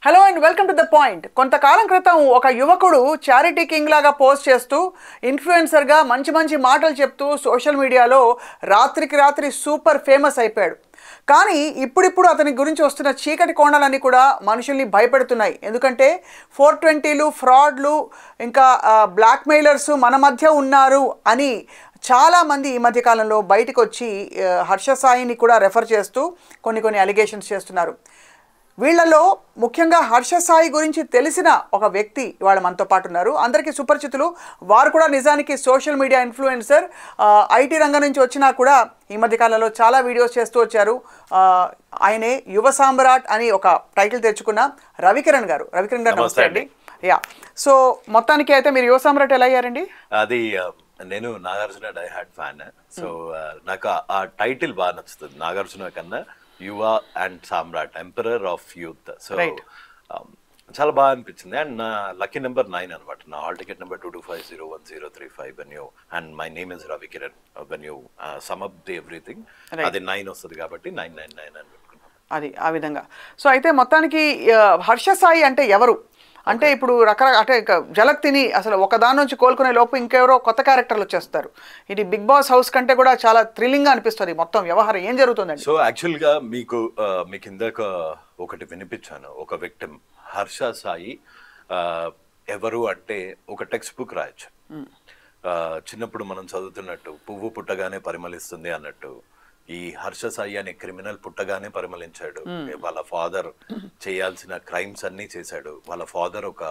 Hello and welcome to the point కొంతకాలం క్రితం ఒక యువకుడు చారిటీ కింగ్ లాగా పోస్ట్ చేస్తూ ఇన్ఫ్లుయెన్సర్గా మంచి మంచి మాటలు చెప్తూ సోషల్ మీడియాలో రాత్రికి రాత్రి సూపర్ ఫేమస్ అయిపోయాడు కానీ ఇప్పుడిప్పుడు అతని గురించి వస్తున్న చీకటి కోణాలన్నీ కూడా మనుషుల్ని భయపెడుతున్నాయి ఎందుకంటే ఫోర్ ట్వంటీలు ఫ్రాడ్లు ఇంకా బ్లాక్మెయిలర్స్ మన మధ్య ఉన్నారు అని చాలామంది ఈ మధ్యకాలంలో బయటకు వచ్చి ఆ, హర్ష సాయిని కూడా రెఫర్ చేస్తూ కొన్ని కొన్ని అలిగేషన్స్ చేస్తున్నారు వీళ్ళలో ముఖ్యంగా హర్ష సాయి గురించి తెలిసిన ఒక వ్యక్తి ఇవాళ మనతో పాటు ఉన్నారు అందరికీ సుపరిచితులు వారు కూడా నిజానికి సోషల్ మీడియా ఇన్ఫ్లుయెన్సర్ ఐటీ రంగం నుంచి వచ్చినా కూడా ఈ మధ్య కాలంలో చాలా వీడియోస్ చేస్తూ వచ్చారు ఆ, ఆయనే యువ సామ్రాట్ అని ఒక టైటిల్ తెచ్చుకున్న రవికిరణ్ గారు రవికిరణ్ గారు నమస్తే నమస్తే అండి యా సో మొత్తానికి అయితే మీరు యువ సామ్రాట్ ఎలా అయ్యారండి అది ఆ, నేను Nagarjuna die hard fan so ఆ, నాకు ఆ- ఆ టైటిల్ బాగా నచ్చుతుంది నాగార్జున కన్నా Yuva and Samrat emperor of youth so Right. చాలా బాగా అనిపించింది అండ్ నా లక్కీ నెంబర్ నైన్ అనమాట నా hall ticket number two two five zero one zero three five when you and my name is Ravi Kiran when you sum up the everything Right. అది nine వస్తుంది కాబట్టి nine nine nine అని పెట్టుకున్నాను అది ఆ విధంగా సో అయితే మొత్తానికి ఆ, హర్ష సాయి అంటే ఎవరు అంటే ఇప్పుడు రకరకాల అంటే ఇక జలక్ తిని అసలు ఒక దాని నుంచి కోలుకునే లోపు ఇంకెవరో కొత్త క్యారెక్టర్లు వచ్చేస్తారు ఇది బిగ్ బాస్ హౌస్ కంటే కూడా చాలా థ్రిల్లింగ్గా అనిపిస్తుంది మొత్తం వ్యవహారం ఏం జరుగుతుందండి సో యాక్చువల్గా మీకు ఆ, మీకు ఇందాక ఒకటి వినిపించాను ఒక విక్టిమ్ హర్ష సాయి ఆ, ఎవరు అంటే ఒక టెక్స్ట్ బుక్ రాయొచ్చు ఆ, చిన్నప్పుడు మనం చదువుతున్నట్టు పువ్వు పుట్టగానే పరిమళిస్తుంది అన్నట్టు ఈ హర్ష సాయి అనే క్రిమినల్ పుట్టగానే పరిమళించాడు వాళ్ళ ఫాదర్ చేయాల్సిన క్రైమ్స్ అన్నీ చేశాడు వాళ్ళ ఫాదర్ ఒక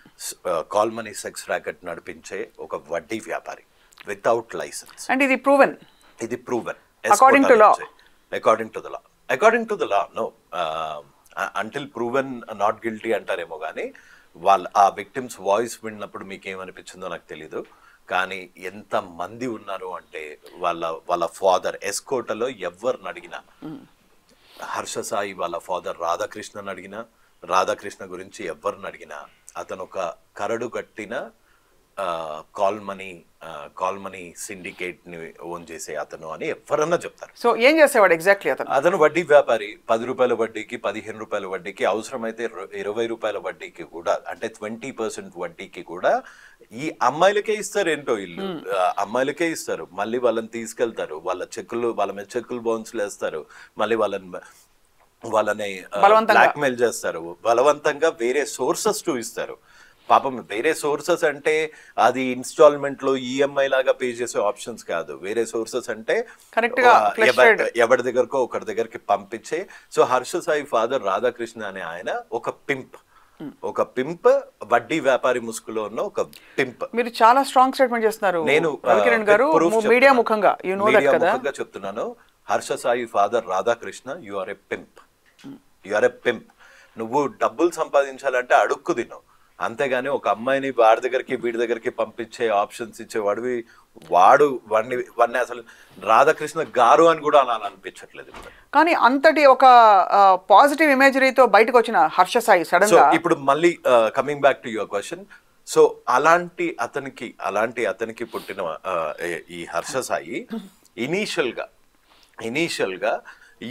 కాల్ మనీ సెక్స్ ర్యాకెట్ నడిపించే ఒక వడ్డీ వ్యాపారి వితౌట్ లైసెన్స్ అండ్ ఇది ప్రూవెన్ ఇది proven According to law. According to the law according to the law no until proven not guilty అంటారేమో కానీ వాళ్ళ ఆ విక్టిమ్స్ వాయిస్ విన్నప్పుడు మీకు ఏమనిపించిందో నాకు తెలీదు కానీ ఎంత మంది ఉన్నారు అంటే వాళ్ళ వాళ్ళ ఫాదర్ ఎస్కోటలో ఎవరిని అడిగినా హర్ష సాయి వాళ్ళ ఫాదర్ రాధాకృష్ణని అడిగినా రాధాకృష్ణ గురించి ఎవరిని అడిగినా అతను ఒక కరడు కట్టిన call money call money syndicate ని ఓన్ చేసే అతను అని ఎవరన్నా చెప్తారు సో ఏం చేసేవాడు ఎగ్జాక్ట్లీ అతను అతను వడ్డీ వ్యాపారి పది రూపాయల వడ్డీకి పదిహేను రూపాయల వడ్డీకి అవసరమైతే ఇర- ఇరవై రూపాయల వడ్డీకి కూడా అంటే ట్వంటీ పర్సెంట్ వడ్డీకి కూడా ఈ అమ్మాయిలకే ఇస్తారు ఏంటో ఇల్లు ఆ, అమ్మాయిలకే ఇస్తారు మళ్ళీ వాళ్ళని తీసుకెళ్తారు వాళ్ళ చెక్కులు వాళ్ళ మీద చెక్కులు బౌన్స్లు వేస్తారు మళ్ళీ వాళ్ళని వాళ్ళని బలవంతంగా. బ్లాక్మెయిల్ చేస్తారు బలవంతంగా వేరే సోర్సెస్ టు ఇస్తారు పాపం వేరే సోర్సెస్ అంటే అది ఇన్స్టాల్మెంట్ లో ఈఎంఐ లాగా పే చేసే ఆప్షన్స్ కాదు వేరే సోర్సెస్ అంటే Correct గా ఆ, fleshed ఎవ- ఎవరి దగ్గరకో ఒకరి దగ్గరికి పంపించే సో హర్ష సాయి ఫాదర్ రాధాకృష్ణ అనే ఆయన ఒక పింప్ ఒక పింప్ వడ్డీ వ్యాపారి ముసుగులో ఉన్న ఒక పింప్ మీరు చాలా స్ట్రాంగ్ స్టేట్మెంట్ చేస్తున్నారు నేను రవికిరణ్ గారు మీడియా ముఖంగా యు నో దట్ మీడియా కదా ముఖంగా చెప్తున్నాను Harsha Sai father Radhakrishna you are a pimp you are a pimp నువ్వు డబ్బులు సంపాదించాలంటే అడుక్కు తిను అంతేగాని ఒక అమ్మాయిని వాడి దగ్గరికి వీడి దగ్గరికి పంపించే ఆప్షన్స్ ఇచ్చే వాడివి వాడు వాడిని వాడిని అసలు రాధాకృష్ణ గారు అని కూడా అలా అనిపించట్లేదు ఇప్పుడు. కానీ అంతటి ఒక పాజిటివ్ ఇమేజరీతో బయటకు వచ్చిన హర్ష సాయి సడన్ సో గా ఇప్పుడు మళ్ళీ coming back to your question so అలాంటి అతనికి అలాంటి అతనికి పుట్టిన ఆ, ఏ- ఈ హర్ష సాయి ఇనీషియల్ గా ఇనీషియల్ గా ఈ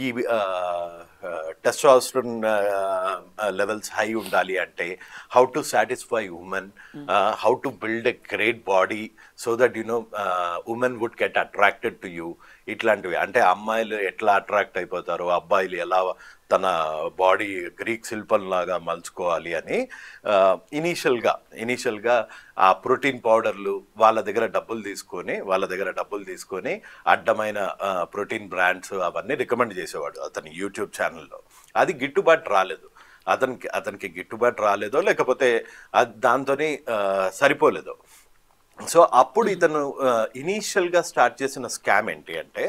టెస్టాస్ట్రోన్ లెవెల్స్ హై ఉండాలి అంటే how to satisfy women how to build a great body so that you know women would get attracted to you ఇట్లాంటివి అంటే అమ్మాయిలు ఎట్లా అట్రాక్ట్ అయిపోతారు అబ్బాయిలు ఎలా తన బాడీ గ్రీక్ శిల్పంలాగా మలుచుకోవాలి అని ఇనీషియల్గా ఇనీషియల్గా ఆ ప్రోటీన్ పౌడర్లు వాళ్ళ దగ్గర డబ్బులు తీసుకొని వాళ్ళ దగ్గర డబ్బులు తీసుకొని అడ్డమైన ప్రోటీన్ బ్రాండ్స్ అవన్నీ రికమెండ్ చేసేవాడు అతని యూట్యూబ్ ఛానల్లో అది గిట్టుబాటు రాలేదు అతనికి అతనికి గిట్టుబాటు రాలేదో లేకపోతే అది దాంతోని సరిపోలేదో సో అప్పుడు ఇతను ఇనీషియల్గా స్టార్ట్ చేసిన స్కామ్ ఏంటి అంటే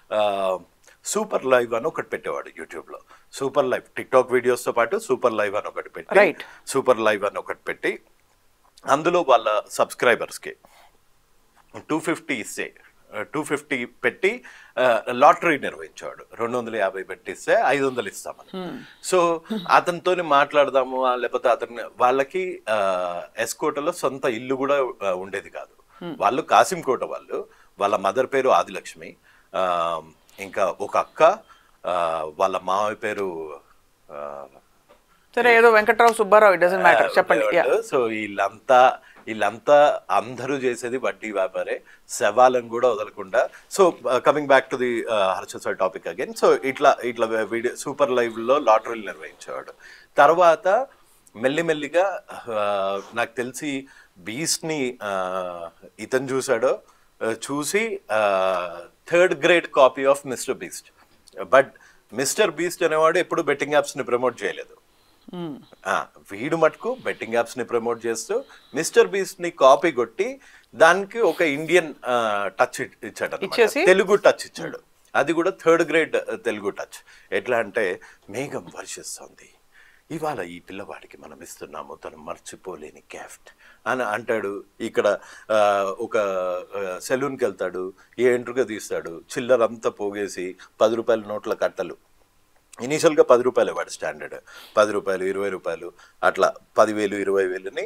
సూపర్ లైవ్ అని ఒకటి పెట్టేవాడు యూట్యూబ్లో సూపర్ లైవ్ టిక్టాక్ వీడియోస్తో పాటు సూపర్ లైవ్ అని ఒకటి పెట్టి Right. సూపర్ లైవ్ అని ఒకటి పెట్టి అందులో వాళ్ళ సబ్స్క్రైబర్స్కి టూ ఫిఫ్టీ ఇస్తే టూ ఫిఫ్టీ పెట్టి లాటరీ నిర్వహించాడు రెండు వందల యాభై పెట్టిస్తే ఐదు వందలు ఇస్తామని సో అతనితో మాట్లాడదాము ఆ, లేకపోతే అతని వాళ్ళకి ఆ, ఎస్కోటలో సొంత ఇల్లు కూడా ఆ, ఉండేది కాదు వాళ్ళు కాసింకోట వాళ్ళు వాళ్ళ మదర్ పేరు ఆదిలక్ష్మి ఆ, ఇంకా ఒక అక్క ఆ, వాళ్ళ మామయ్య పేరు ఆ, సరే ఏదో Venkatrao Subbarao it doesn't matter చెప్పండి యా సో వీళ్ళంతా వీళ్ళంతా అందరూ చేసేది వడ్డీ వ్యాపారే శవాలను కూడా వదలకుండా so coming back to the Harsha sir topic again so ఇట్లా ఇట్లా వీడియో సూపర్ లైవ్లో లాటరీలు నిర్వహించేవాడు తర్వాత మెల్లిమెల్లిగా ఆ, నాకు తెలిసి బీస్ట్ని ఇతను చూసాడో ఆ, చూసి third grade copy of Mr Beast but Mr Beast అనేవాడు ఎప్పుడు బెట్టింగ్ యాప్స్ని ప్రమోట్ చేయలేదు ఆ, వీడు మటుకు బెట్టింగ్ యాప్స్ ని ప్రమోట్ చేస్తూ మిస్టర్ బీస్ట్ ని కాపీ కొట్టి దానికి ఒక ఇండియన్ టచ్ ఇచ్చాడు అన్నమాట. ఇచ్చేసి? తెలుగు టచ్ ఇచ్చాడు అది కూడా థర్డ్ గ్రేడ్ తెలుగు టచ్ ఎట్లా అంటే మేఘం వర్షిస్తుంది ఇవాళ ఈ పిల్లవాడికి మనం ఇస్తున్నాము తను మర్చిపోలేని గిఫ్ట్ అని అంటాడు ఇక్కడ ఆ, ఒక సెలూన్కి వెళ్తాడు ఏ ఎంట్రుగా తీస్తాడు చిల్లరంతా పోగేసి పది రూపాయల నోట్ల కట్టలు ఇనీషియల్గా పది రూపాయలు వాడు స్టాండర్డ్ పది రూపాయలు ఇరవై రూపాయలు అట్లా పదివేలు ఇరవై వేలుని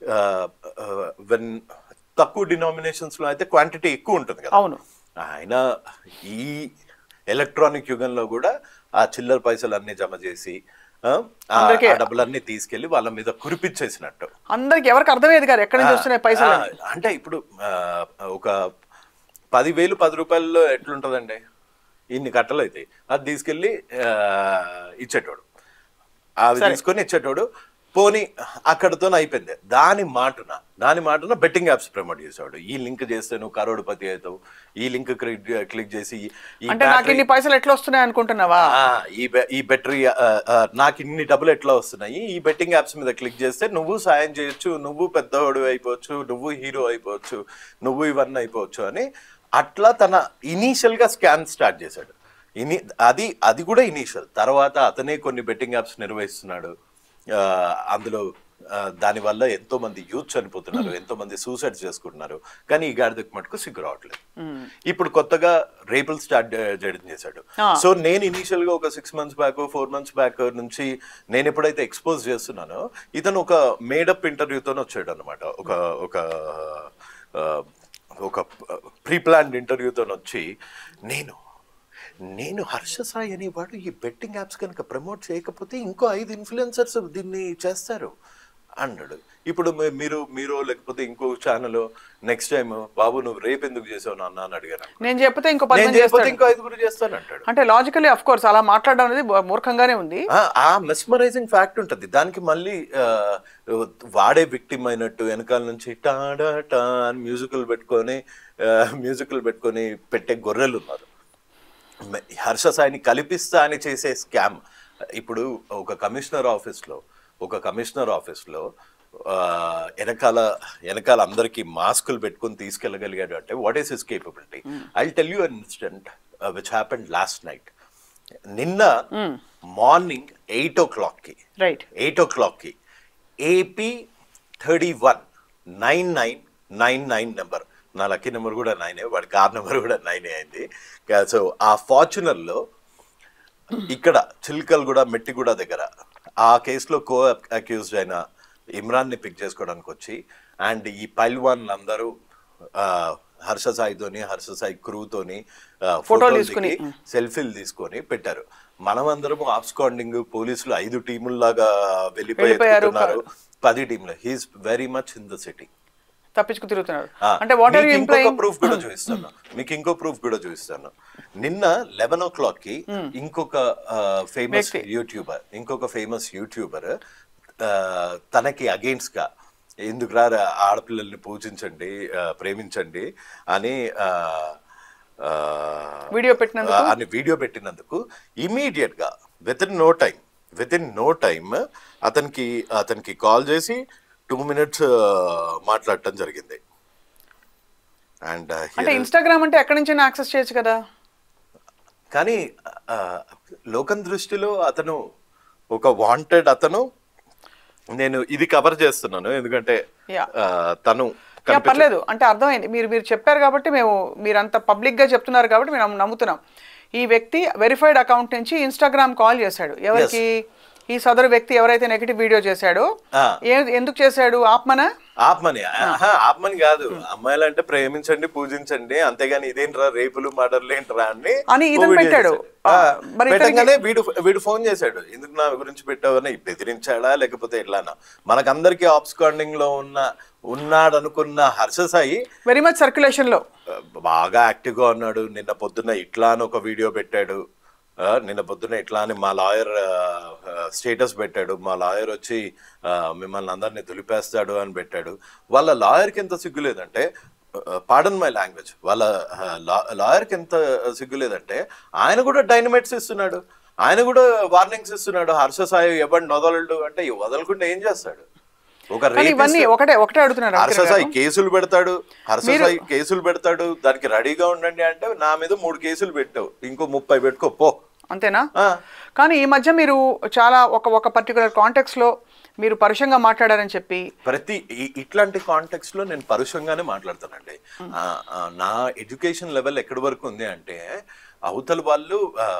వెన్ తక్కువ డినామినేషన్స్లో అయితే క్వాంటిటీ ఎక్కువ ఉంటుంది కదా అవును ఆయన ఈ ఎలక్ట్రానిక్ యుగంలో కూడా ఆ చిల్లర పైసలు అన్ని జమ చేసి ఆ, ఆ అందరికీ- ఆ డబ్బులన్నీ తీసుకెళ్లి వాళ్ళ మీద కురిపించేసినట్టు అందరికి ఎవరికి అర్థమయ్యేది కాదు ఎక్కడి నుంచి వస్తున్నాయి పైసలు ఆ, అంటే ఇప్పుడు ఆ, ఒక పదివేలు పది రూపాయల్లో ఎట్లుంటదండి ఇన్ని కట్టలు అవుతాయి అది తీసుకెళ్ళి ఆ, ఇచ్చేటోడు అవి తీసుకొని ఇచ్చేటోడు పోనీ అక్కడతో అయిపోయింది దాని మాటున దాని మాటున బెట్టింగ్ యాప్స్ ప్రమోట్ చేసేవాడు ఈ లింక్ చేస్తే నువ్వు కరోడుపతి అవుతావు ఈ లింక్ క్లిక్ చేసి ఈ అంటే నాకు ఇన్ని పైసలు ఎట్లా వస్తున్నాయి అనుకుంటున్నావా ఆ, ఈ బె- ఈ బెటరీ నాకు ఇన్ని డబ్బులు ఎట్లా వస్తున్నాయి ఈ బెట్టింగ్ యాప్స్ మీద క్లిక్ చేస్తే నువ్వు సాయం చేయొచ్చు నువ్వు పెద్దవాడు అయిపోవచ్చు నువ్వు హీరో అయిపోవచ్చు నువ్వు ఇవన్నీ అయిపోవచ్చు అని అట్లా తన ఇనీషియల్ గా స్కామ్ స్టార్ట్ చేశాడు ఇని అది అది కూడా ఇనీషియల్ తర్వాత అతనే కొన్ని బెట్టింగ్ యాప్స్ నిర్వహిస్తున్నాడు ఆ, అందులో ఆ, దానివల్ల ఎంతో మంది యూత్ చనిపోతున్నారు ఎంతో మంది సూసైడ్ చేసుకుంటున్నారు కానీ ఈ గాడిదకు మటుకు సిగ్గు రావట్లేదు ఇప్పుడు కొత్తగా రేపులు స్టార్ట్ చేయడం చేశాడు సో నేను ఇనీషియల్ గా ఒక six months back four months back నుంచి నేను ఎప్పుడైతే ఎక్స్పోజ్ చేస్తున్నానో ఇతను ఒక మేడప్ ఇంటర్వ్యూతో వచ్చాడు అనమాట ఒక ఒక ఆ, ఒక ప్రీ ప్లాన్డ్ ఇంటర్వ్యూతో వచ్చి నేను నేను హర్ష సాయి అనేవాడు ఈ బెట్టింగ్ యాప్స్ కనుక ప్రమోట్ చేయకపోతే ఇంకో ఐదు ఇన్ఫ్లుయెన్సర్స్ దీన్ని చేస్తారు అన్నాడు ఇప్పుడు మీ- మీరు మీరు లేకపోతే ఇంకో ఛానల్ నెక్స్ట్ టైం బాబు నువ్వు రేపు ఎందుకు చేసావు నాన్న అని అడిగాను నేను చెప్పితే ఇంకో పది నేను మంది చేయకపోతే చేస్తాడు ఇంకో ఐదుగురు చేస్తాను అంటాడు అంటే లాజికలీ అఫ్ కోర్స్ అలా మాట్లాడడం అనేది బ- మూర్ఖంగానే ఉంది ఆ- ఆ మెస్మరైజింగ్ ఫ్యాక్ట్ ఉంటుంది దానికి మళ్ళీ ఆ, వాడే విక్టిమ్ అయినట్టు వెనకాల నుంచి టాడా టా అని మ్యూజికల్ పెట్టుకొని మ్యూజికల్ పెట్టుకొని పెట్టే గొర్రెలు ఉన్నారు మె- హర్ష సాయిని కల్పిస్తా అని చేసే స్కామ్ ఇప్పుడు ఒక కమిషనర్ ఆఫీస్లో ఒక కమిషనర్ ఆఫీస్లో ఆ, వెనకాల వెనకాల అందరికీ మాస్కులు పెట్టుకొని తీసుకెళ్ళగలిగాడు అంటే what is his capability I tell you an incident which happened last night నిన్న మార్నింగ్ ఎయిట్ ఓ క్లాక్కి రైట్ ఎయిట్ ఓ క్లాక్కి AP thirty one nine nine nine nine number నా లక్కీ నెంబర్ కూడా నైనే వాడి కార్ నెంబర్ కూడా నైనే అయింది సో ఆ ఫార్చునర్లో ఇక్కడ చిల్కల్గూడ మెట్టిగూడ దగ్గర ఆ కేసులో కో అక్యూజ్డ్ అయిన ఇమ్రాన్ని పిక్ చేసుకోవడానికి వచ్చి అండ్ ఈ పైల్వాన్ అందరూ ఆ, హర్ష సాయితోని హర్ష సాయి క్రూతోని ఫోటోలు తీసుకుని. తీసుకుని సెల్ఫీలు తీసుకొని పెట్టారు మనమందరం ఆబ్స్కాండింగ్ పోలీసులు ఐదు టీముల్లాగా వెళ్ళిపోయి వెళ్ళిపోయారు. ఎత్తుకుతున్నారు. పది టీంలు he's very much in the city తప్పించుకు తిరుగుతున్నారు అంటే వాట్ ఆర్ యూ ఇంకొక ఇంప్లాయింగ్ ప్రూఫ్ కూడా చూపిస్తాను మీకు ఇంకో ప్రూఫ్ కూడా చూపిస్తాను నిన్న లెవెన్ ఓ క్లాక్ కి ఇంకొక ఫేమస్ వ్యక్తి. యూట్యూబర్ ఇంకొక ఫేమస్ యూట్యూబర్ తనకి అగెయిన్స్ట్ గా ఎందుకు రా ఆడపిల్లల్ని పూజించండి ఆ, ప్రేమించండి అని ఆ, ఆ, వీడియో పెట్టినందుకు? ఆ, అని వీడియో పెట్టినందుకు ఇమీడియట్ గా within no time within no time అతనికి అతనికి కాల్ చేసి టూ మినిట్స్ మాట్లాడటం జరిగింది అండ్ అంటే ఇన్స్టాగ్రామ్ అంటే ఎక్కడి నుంచి యాక్సెస్ చేయొచ్చు కదా కానీ ఆ, లోకం దృష్టిలో అతను ఒక వాంటెడ్ అతను నేను ఇది కవర్ చేస్తున్నాను ఎందుకంటే Yeah. ఆ, తను యా, కనిపించ- పర్లేదు అంటే అర్థమైంది మీరు మీరు చెప్పారు కాబట్టి మేము మీరు అంత పబ్లిక్గా చెప్తున్నారు కాబట్టి మేము నమ్ము- నమ్ముతున్నాం ఈ వ్యక్తి వెరిఫైడ్ అకౌంట్ నుంచి ఇన్స్టాగ్రామ్ కాల్ చేశాడు ఎవరికి ఈ సదరు వ్యక్తి ఎవరైతే నెగిటివ్ వీడియో చేశాడో ఆ. ఏ- ఎందుకు చేశాడు ఆత్మనా ఆత్మని ఆహా, ఆత్మని కాదు అమ్మాయిలు అంటే ప్రేమించండి పూజించండి అంతేగాని ఇదేంట్రా రేపులు మర్డర్లు ఏంట్రా అని అని ఓ ఇతను వీడియో పెట్టాడు. చేశాడు. ఆ, ఆ, మరి ఇతనికి- పెట్టగానే వీడు వీడు ఫోన్ చేశాడు ఎందుకు నా గురించి పెట్టావని బెదిరించాడా లేకపోతే ఎట్లానా మనకందరికి ఆప్స్కాండింగ్ లో ఉన్న ఉన్నాడు అనుకున్న Harsha Sai very much circulation లో ఆ, బాగా యాక్టివ్ గా ఉన్నాడు నిన్న పొద్దున్న ఇట్లా అని ఒక వీడియో పెట్టాడు ఆ, నిన్న పొద్దున్న ఇట్లా అని మా లాయర్ స్టేటస్ పెట్టాడు మా లాయర్ వచ్చి ఆ, మిమ్మల్ని అందరినీ దులిపేస్తాడు అని పెట్టాడు వాళ్ళ లాయర్కి ఎంత సిగ్గు లేదంటే పాడన్ మై లాంగ్వేజ్ వాళ్ళ లాయర్కి ఎంత సిగ్గు లేదంటే ఆయన కూడా డైనమైట్స్ ఇస్తున్నాడు ఆయన కూడా వార్నింగ్స్ ఇస్తున్నాడు హర్ష సాయి ఎవరిని వదలడు అంటే వదలకుండా ఏం చేస్తాడు ఒక కానీ ఇవన్నీ rapist- ఒకటే ఒకటే అడుగుతున్నారు హర్ష అంకిత్ సాయి గారు. కేసులు పెడతాడు హర్ష సాయి కేసులు పెడతాడు దానికి రెడీగా ఉండండి అంటే నా మీద మూడు కేసులు పెట్టావు ఇంకో ముప్పై పెట్టుకో పో అంతేనా ఆ, కానీ ఈ మధ్య మీరు చాలా ఒక ఒక పర్టికులర్ కాంటెక్స్ లో మీరు పరుషంగా మాట్లాడారని చెప్పి ప్రతి ఈ- ఇట్లాంటి కాంటెక్స్ట్ లో నేను పరుషంగానే మాట్లాడతానండి ఆ, ఆ, నా ఎడ్యుకేషన్ లెవెల్ ఎక్కడి వరకు ఉంది అంటే అవతల వాళ్ళు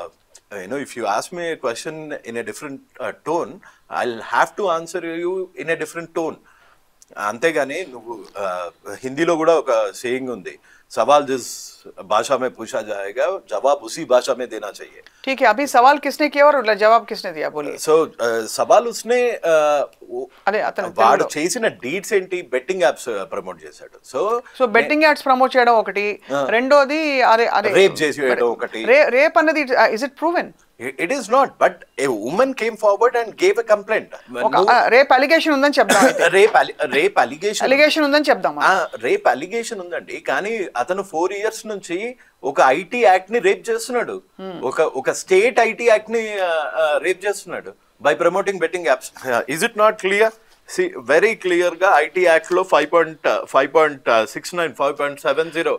you know if you ask me question in a different tone I have to answer you in a different tone అంతేగాని నువ్వు ఆ, హిందీలో కూడా ఒక సేయింగ్ ఉంది సవాల్ జిస్ భాషా మే పూछा जाएगा जवाब उसी भाषा में देना चाहिए ठीक है अभी सवाल किसने किया और जवाब किसने दिया बोलिए సో సవాల్ ఉస్నే ఆ, ఓ- అదే అతను వాడు చేసిన డీడ్స్ ఏంటి బెట్టింగ్ యాప్స్ ప్రమోట్ చేశాడు so so betting ads promote చేయడం ఒకటి రెండోది అదే అదే రేప్ చేసి వేయడం ఒకటి రే రేప్ అన్నది is it proven it is not but a woman came forward and gave a complaint ఒక రేప్ అలిగేషన్ ఉందని చెప్దాం రేప్ రేప్ అలిగేషన్ అలిగేషన్ ఉందని చెప్దాం మనం. రేప్ అలిగేషన్ ఉందండి కానీ అతను ఫోర్ ఇయర్స్ నుంచి ఒక ఐటీ యాక్ట్ ని రేప్ చేస్తున్నాడు ఒక ఒక స్టేట్ ఐటీ యాక్ట్ ని రేప్ చేస్తున్నాడు by promoting betting apps is it not clear see very clear గా ఐటీ యాక్ట్ లో five point five point six nine five point seven zero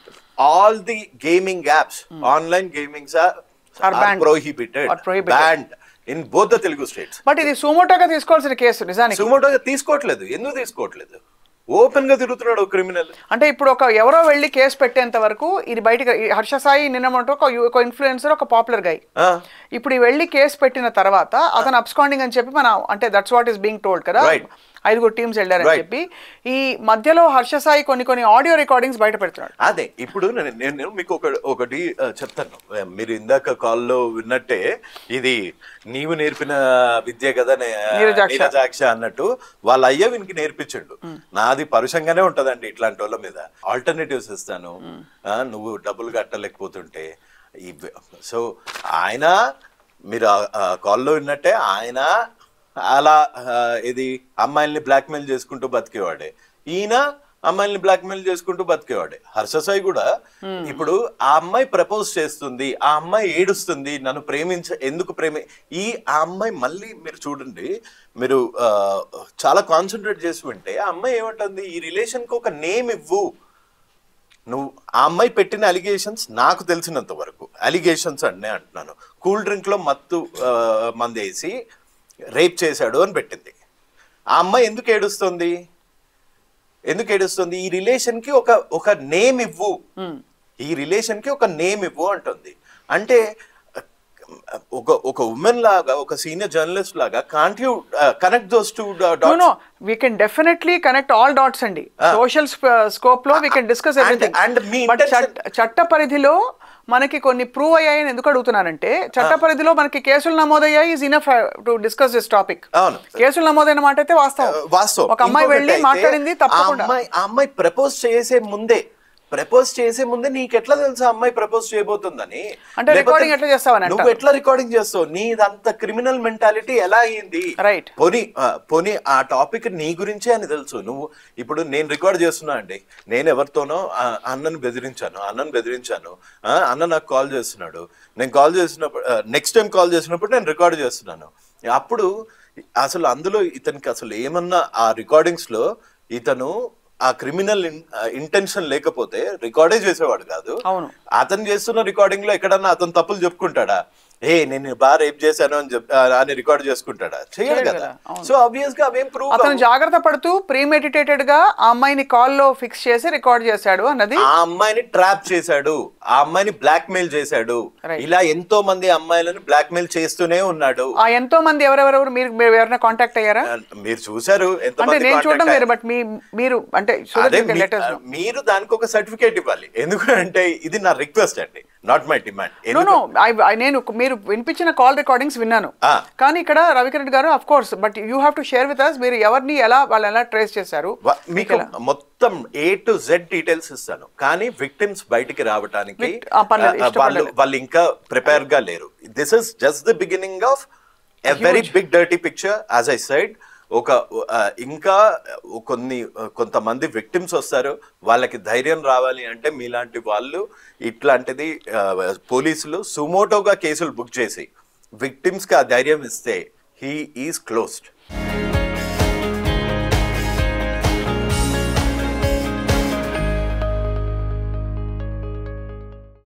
all the gaming apps online gamings Are are banned. prohibited Are prohibited. banned in both the Telugu states but ఇది సుమోటోగా తీసుకోవాల్సిన case నిజానికి సుమోటోగా తీసుకోవట్లేదు ఎందుకు తీసుకోవట్లేదు open గా తిరుగుతున్నాడు క్రిమినల్ అంటే ఇప్పుడు ఒక ఎవరో వెళ్ళి కేసు పెట్టేంత వరకు ఇది బయటకు ఈ హర్ష సాయి నిన్నమంటూ ఒక యు- ఒక ఇన్ఫ్లుయెన్సర్ ఒక పాపులర్ గై ఇప్పుడు ఈ వెళ్ళి కేసు పెట్టిన తర్వాత అతను అబ్స్కాండింగ్ అని చెప్పి మన అంటే that's what is being told కదా Right. ఐదుగురు టీమ్స్ వెళ్ళారని Right. చెప్పి ఈ మధ్యలో హర్ష సాయి కొన్ని కొన్ని ఆడియో రికార్డింగ్స్ బయట పెడుతున్నాడు అదే ఇప్పుడు నేను నేను నేను మీకు ఒక ఒకటి ఆ, చెప్తాను ఆ, మీరు ఇందాక కాల్లో విన్నట్టే ఇది నీవు నేర్పిన విద్య కదా నే- నీరజాక్ష. నీరజాక్ష అన్నట్టు వాళ్ళ అయ్య వీనికి నేర్పించిండు నాది పరుషంగానే ఉంటదండి ఇట్లాంటి వాళ్ళ మీద ఆల్టర్నేటివ్స్ ఇస్తాను ఆ, నువ్వు డబ్బులు కట్టలేకపోతుంటే ఇవ్- సో ఆయన మీరు ఆ- ఆ కాల్లో విన్నట్టే ఆయన అలా ఆ, ఇది అమ్మాయిల్ని బ్లాక్మెయిల్ చేసుకుంటూ బతికేవాడే ఈయన అమ్మాయిల్ని బ్లాక్మెయిల్ చేసుకుంటూ బతికేవాడే హర్షసాయి కూడా ఇప్పుడు ఆ అమ్మాయి ప్రపోజ్ చేస్తుంది ఆ అమ్మాయి ఏడుస్తుంది నన్ను ప్రేమించ ఎందుకు ప్రేమి ఈ ఆ అమ్మాయి మళ్ళీ మీరు చూడండి మీరు ఆ, చాలా కాన్సన్ట్రేట్ చేసి వింటే ఆ అమ్మాయి ఏమంటుంది ఈ రిలేషన్కి ఒక నేమ్ ఇవ్వు నువ్వు ఆ అమ్మాయి పెట్టిన అలిగేషన్స్ నాకు తెలిసినంత వరకు అలిగేషన్స్ అనే అంటున్నాను కూల్ డ్రింక్ లో మత్తు ఆ, మందేసి రేప్ చేశాడు అని పెట్టింది ఆ అమ్మాయి ఎందుకు ఏడుస్తుంది ఎందుకు ఏడుస్తుంది ఈ రిలేషన్ కి ఒక ఒక నేమ్ ఇవ్వు ఈ రిలేషన్ కి ఒక నేమ్ ఇవ్వు అంటుంది అంటే ఒక ఒక ఉమెన్ లాగా ఒక సీనియర్ జర్నలిస్ట్ లాగా can't you connect those to no no we can definitely connect all dots అండి సోషల్ స్కోప్ లో we can discuss And- everything and మీ బట్ intention- చట్ట పరిధిలో మనకి కొన్ని ప్రూవ్ అయ్యాయని ఎందుకు అడుగుతున్నానంటే చట్ట పరిధిలో మనకి కేసులు నమోదయ్యాయి is enough to discuss this topic అవును. కేసులు నమోదైన మాట అయితే వాస్తవం వాస్తవం ఒక అమ్మాయి ఇంకొకటి వెళ్ళి అయితే, మాట్లాడింది ఆ తప్పకుండా అమ్మాయి ఆ అమ్మాయి ప్రపోజ్ చేసే ముందే ప్రపోజ్ చేసే ముందే నీకు ఎట్లా తెలుసు ఆ అమ్మాయి ప్రపోజ్ చేయబోతుందని అంటే లేకపోతే recording ఎట్లా చేస్తావని అంటారు. నువ్వు ఎట్లా రికార్డింగ్ చేస్తావు నీదంత క్రిమినల్ మెంటాలిటీ ఎలా అయ్యింది Right. పోనీ ఆ, పోనీ ఆ టాపిక్ నీ గురించే అని తెలుసు నువ్వు ఇప్పుడు నేను రికార్డ్ చేస్తున్నా అండి నేను ఎవరితోనో ఆ, అన్నను బెదిరించాను అన్నను బెదిరించాను ఆ, అన్న నాకు కాల్ చేస్తున్నాడు నేను కాల్ చేసినప్పుడు నెక్స్ట్ టైం కాల్ చేసినప్పుడు నేను రికార్డ్ చేస్తున్నాను అప్పుడు అసలు అందులో ఇతనికి అసలు ఏమన్నా ఆ రికార్డింగ్స్ లో ఇతను ఆ క్రిమినల్ ఇంటెన్షన్ లేకపోతే రికార్డే చేసేవాడు కాదు అవును. అతను చేస్తున్న రికార్డింగ్ లో ఎక్కడన్నా అతను తప్పులు చెప్పుకుంటాడా ఏ నేను బాగా రేప్ చేశాను అని చెప్ అని రికార్డ్ చేసుకుంటాడా చేయడు చేయడు కదా కదా, అవును. సో ఆబ్వియస్ గా అవేం ప్రూవ్ అతను జాగ్రత్త పడుతూ ప్రీమెడిటేటెడ్ గా ఆ అమ్మాయిని కాల్లో ఫిక్స్ చేసి రికార్డ్ చేశాడు అన్నది ఆ అమ్మాయిని ట్రాప్ చేశాడు ఆ అమ్మాయిని బ్లాక్ మెయిల్ చేశాడు Right. ఇలా ఎంతో మంది అమ్మాయిలను బ్లాక్ మెయిల్ చేస్తూనే ఉన్నాడు ఆ ఎంతో మంది ఎవరెవరెవరు మీరు మీరు ఎవరైనా కాంటాక్ట్ అయ్యారా మీరు చూసారు అంటే ఎంతమంది నేను చూడడం contact వేరు బట్ మీ మీరు అంటే అదే మీ- లెటర్స్ మీరు దానికి ఒక సర్టిఫికేట్ ఇవ్వాలి ఎందుకంటే ఇది నా రిక్వెస్ట్ అండి not my demand no no నేను మీరు వినిపించిన కాల్ రికార్డింగ్స్ విన్నాను ఆ. కానీ ఇక్కడ Ravikiran garu of course but you have to share with us మీరు ఎవరిని ఎలా వాళ్ళు ఎలా ట్రేస్ చేశారు మీకు మొత్తం ఏ టు జెడ్ డీటెయిల్స్ ఇస్తాను కానీ విక్టిమ్స్ బయటికి రావడానికి Vict- ఆ, పర్లేదు, ఆ, వాళ్ళు ఇష్టపడలేదు. వాళ్ళు ఇంకా ప్రిపేర్ గా లేరు this is just the beginning of a very big dirty picture as I said ఒక ఆ, ఇంకా కొన్ని కొంతమంది విక్టిమ్స్ వస్తారు వాళ్ళకి ధైర్యం రావాలి అంటే మీలాంటి వాళ్ళు ఇట్లాంటిది ఆ, పోలీసులు సుమోటోగా కేసులు బుక్ చేసి విక్టిమ్స్ కి ఆ ధైర్యం ఇస్తే హీ ఈజ్ క్లోజ్డ్